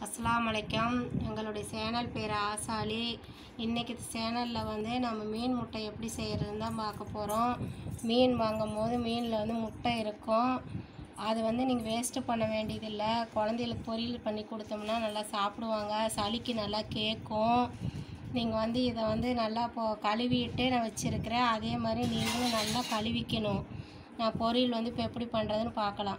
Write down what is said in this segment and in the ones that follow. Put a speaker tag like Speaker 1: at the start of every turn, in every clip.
Speaker 1: அஸ்ஸலாமு அலைக்கும் எங்களுடைய சேனல் பேர் ஆசாலி இன்றைக்கி சேனலில் வந்து நம்ம மீன் முட்டை எப்படி செய்கிறதுன்னு தான் பார்க்க போகிறோம் மீன் வாங்கும் போது மீனில் வந்து முட்டை இருக்கும் அது வந்து நீங்கள் வேஸ்ட்டு பண்ண வேண்டியதில்லை குழந்தைகளுக்கு பொரியல் பண்ணி கொடுத்தோம்னா நல்லா சாப்பிடுவாங்க சளிக்கு நல்லா கேட்கும் நீங்கள் வந்து இதை வந்து நல்லா இப்போ கழுவிட்டு நான் வச்சுருக்கிறேன் அதே மாதிரி நீங்களும் நல்லா கழுவிக்கணும் நான் பொரியல் வந்து இப்போ எப்படி பண்ணுறதுன்னு பார்க்கலாம்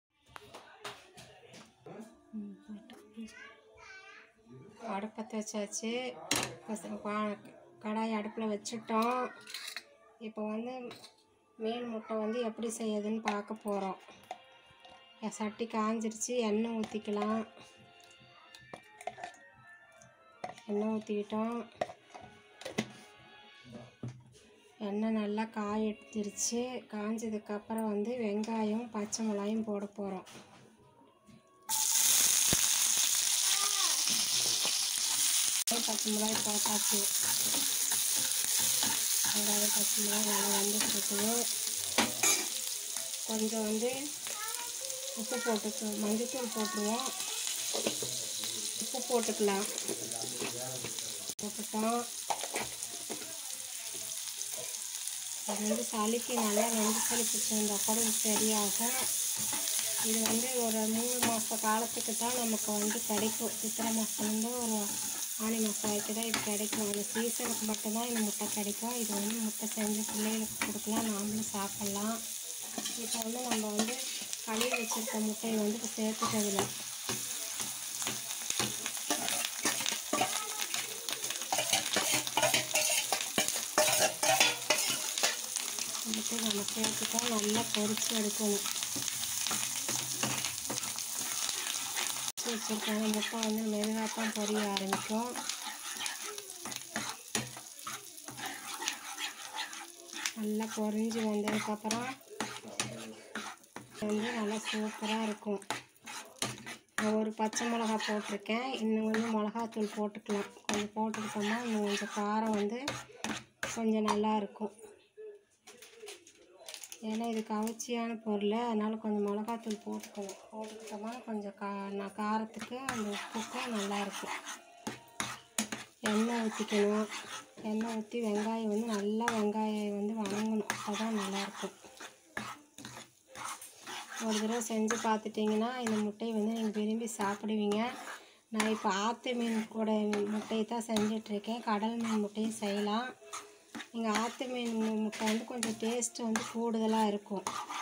Speaker 1: அடுப்பத்தை வச்சாச்சு பச- பா- கடாய் அடுப்பில் வச்சுட்டோம் இப்போ வந்து மீன் முட்டை வந்து எப்படி செய்யுதுன்னு பார்க்க போகிறோம் சட்டி காஞ்சிருச்சு எண்ணெய் ஊற்றிக்கலாம் எண்ணெய் ஊற்றிக்கிட்டோம் எண்ணெய் நல்லா காய எடுத்துருச்சு காஞ்சதுக்கப்புறம் வந்து வெங்காயம் பச்சை மிளகாயும் போட போகிறோம் பச்சை மிளகாய் போட்டாச்சு வெங்காயம் பச்சை மிளகாய் நல்லா வந்துட்டுருக்குது கொஞ்சம் வந்து உப்பு போட்டுக்கு மஞ்சத்தூள் போட்டுருவோம் உப்பு போட்டுக்கலாம் போட்டுட்டோம் அது வந்து சளிக்கு நல்லா நெஞ்சு சளி பிடிச்சிருந்தா கூட இது சரியாகும் இது வந்து ஒரு மூணு மாத காலத்துக்கு தான் நமக்கு வந்து கிடைக்கும் சித்திரை மாதத்துலேருந்து ஒரு ஆணி மாதம் வரைக்கும் தான் இது கிடைக்கும் அந்த சீசனுக்கு மட்டும்தான் இந்த முட்டை கிடைக்கும் இது வந்து முட்டை செஞ்சு பிள்ளைகளுக்கு கொடுக்கலாம் நாமளும் சாப்பிட்லாம் இப்போ வந்து நம்ம வந்து கழுவி வச்சுருக்க முட்டையை வந்து இப்போ சேர்த்துட்டதில்ல முட்டை நம்ம சேர்த்துட்டா நல்லா பொரிச்சு எடுக்கணும் பொரிச்சு வச்சுருக்காங்க முட்டை வந்து மெதுவாக தான் பொரிய ஆரம்பிக்கும் நல்லா பொரிஞ்சு வந்ததுக்கப்புறம் வந்து நல்லா சூப்பராக இருக்கும் நான் ஒரு பச்சை மிளகா போட்டிருக்கேன் இன்னும் வந்து மிளகாத்தூள் போட்டுக்கலாம் கொஞ்சம் போட்டுக்கிட்டோம்னா இன்னும் கொஞ்சம் காரம் வந்து கொஞ்சம் நல்லா இருக்கும் ஏன்னா இது கவர்ச்சியான பொருள் அதனால் கொஞ்சம் மிளகாத்தூள் போட்டுக்கணும் போட்டுக்கிட்டோம்னா கொஞ்சம் கா நான் காரத்துக்கு அந்த உப்புக்கும் நல்லாயிருக்கும் எண்ணெய் ஊற்றிக்கணும் எண்ணெய் ஊற்றி வெங்காயம் வந்து நல்லா வெங்காயம் வந்து வணங்கணும் அப்போ தான் நல்லாயிருக்கும் ஒரு தடவை செஞ்சு பார்த்துட்டிங்கன்னா இந்த முட்டையை வந்து நீங்கள் விரும்பி சாப்பிடுவீங்க நான் இப்போ ஆற்று மீன் கூட முட்டையை தான் செஞ்சிட்ருக்கேன் கடல் மீன் முட்டையும் செய்யலாம் நீங்கள் ஆற்று மீன் மு- முட்டை வந்து கொஞ்சம் டேஸ்ட் வந்து கூடுதலாக இருக்கும்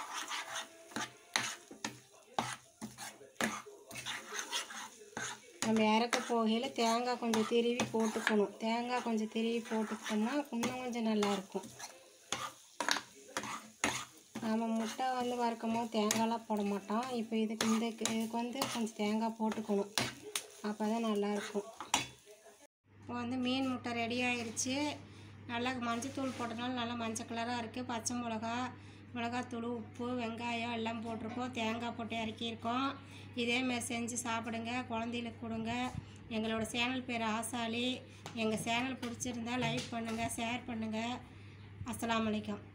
Speaker 1: நம்ம இறக்க போகையில் தேங்காய் கொஞ்சம் திருவி போட்டுக்கணும் தேங்காய் கொஞ்சம் திருவி போட்டுக்கிட்டோம்னா இன்னும் கொஞ்சம் நல்லாயிருக்கும் நம்ம முட்டை வந்து வறுக்கும் போது தேங்காய்லாம் போட மாட்டோம் இப்போ இதுக்கு இந்த இதுக்கு வந்து கொஞ்சம் தேங்காய் போட்டுக்கணும் அப்போ தான் நல்லாயிருக்கும் இப்போ வந்து மீன் முட்டை ரெடி ஆயிருச்சு நல்லா மஞ்சத்தூள் போட்டனால நல்லா மஞ்சள் கலராக இருக்குது பச்சை மிளகா மிளகாத்தூள் உப்பு வெங்காயம் எல்லாம் போட்டிருக்கோம் தேங்காய் போட்டு இறக்கியிருக்கோம் இதேமாரி செஞ்சு சாப்பிடுங்க குழந்தைகளுக்கு கொடுங்க எங்களோட சேனல் பேர் ஆசாலி எங்கள் சேனல் பிடிச்சிருந்தா லைக் பண்ணுங்கள் ஷேர் பண்ணுங்கள் அஸ்ஸலாமு அலைக்கும்